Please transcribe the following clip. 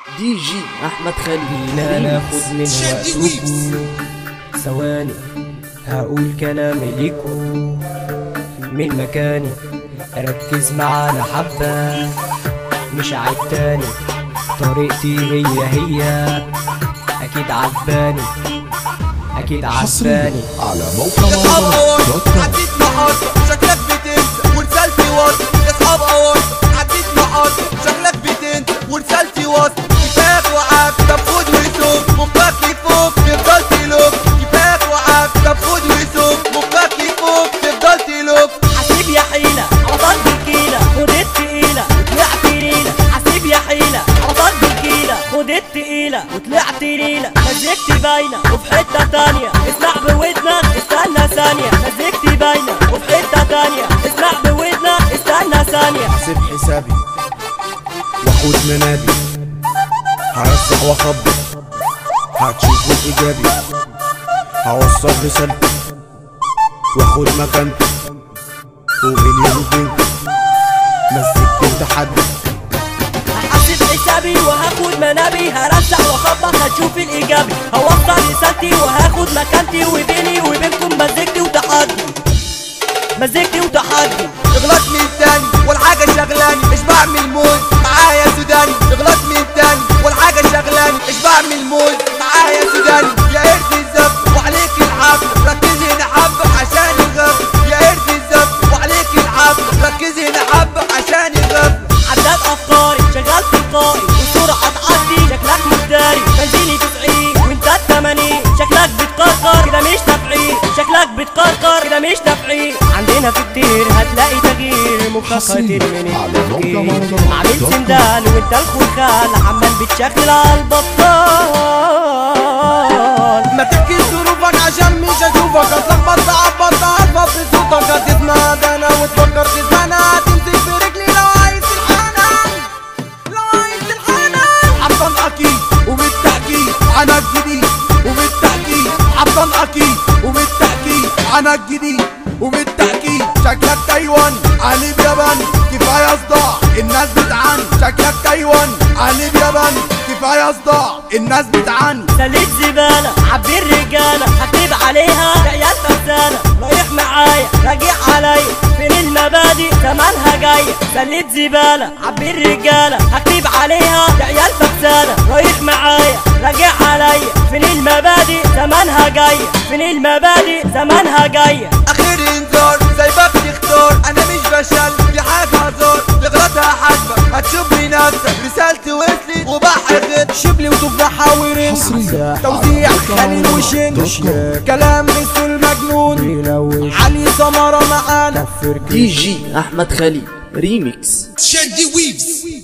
دي جي احمد خالد لا ناخد من وقتكم ثواني هقول كلامي ليكم من مكاني ركز معانا حبة مش عيب تاني طريقتي هي هي أكيد عجباني أكيد عجباني على موقع اصحاب اوار دوت كوم. عديت محاطة شكلك بتنسى ورسالتي واصل اصحاب اوار عديت محاطة شكلك بتنسى ورسالتي واصل كفاك وعاك طب خد وسوق مخك يفوق تفضل تلوك كفاك وعاك طب خد وسوق مخك يفوق تفضل تلوك حسيب يا حيلة عطاك بالكيلة خد التقيلة وطلعت ريلة حسيب يا حيلة عطاك بالكيلة خد التقيلة وطلعت ريلة مزجتي باينة وفي حتة تانية اسمع بودنك استنى ثانية مزجتي باينة وفي حتة تانية اسمع بودنك استنى ثانية حاسب حسابي واخد منابي هرزع واخبط هتشوفوا الايجابي هوصل رسالتي واخد مكانتي وبيني وبينكم مسكت التحدي هحسب حسابي وهاخد منابي هرزع واخبط هتشوف الايجابي هوصل رسالتي وهاخد مكانتي وبيني وبينكم مزجتي وتحدي مزجتي وتحدي اغلط من تاني والحاجة شغلاني مش بعمل موز معايا سوداني اغلط من تاني والحاجة شغلاني مش بعمل موز معايا سوداني يا قرد الزب وعليك الحفل ركز هنا حبة عشان الغفل يا قرد الزب وعليك الحفل ركز هنا حبة عشان الغفل عداد افكاري شغال تلقائي والسرعه تعدي شكلك مفتري بنزيني 90 وانت 80 شكلك بتقرقر كده مش نافعين شكلك بتقرقر كده مش نافعين عندنا في كتير هتلاقي تغيير مخك حصرياً هترمي من على موقع التفكير مهرجانات عامل دوت كوم. سندان وانت الخلخال عمال بتشغل على البطال ما تحكي ظروفك عشان مش اشوفك اتلخبط تعبط تعرف في صوتك هتسمع ده انا وتفكر تسمعنا هتمسك في رجلي لو عايز الحنان لو عايز الحنان حطن اكيد وبالتاكيد انا الجديد وبالتاكيد حطن اكيد وبالتاكيد انا الجديد وبالتاكيد شكلك تايوان قلب يابان كفايه صداع الناس بتعاني شكلك تايوان قلب يابان كفايه صداع الناس بتعاني سليت زبالة عبي الرجالة هكتب عليها عيال فسالة رايح معايا راجع عليا فين المبادئ زمانها جاية سليت زبالة عبي الرجالة هكتب عليها عيال فسالة رايح معايا راجع عليا فين المبادئ زمانها جاية فين المبادئ زمانها جاية اخير انذار سايبك تختار انا مش بشل دي حاجه هزار تغلطها حاسبك هتشوف بنفسك رسالتي وصلت وبحر شبلي وتفاحه ورنج حصرياً توزيع على موقع خليل مهرجانات وشن دوت كوم. كلام مثل المجنون بيلوش علي سمره معانا كفر دي جي احمد خالد ريميكس Shandy Weaves.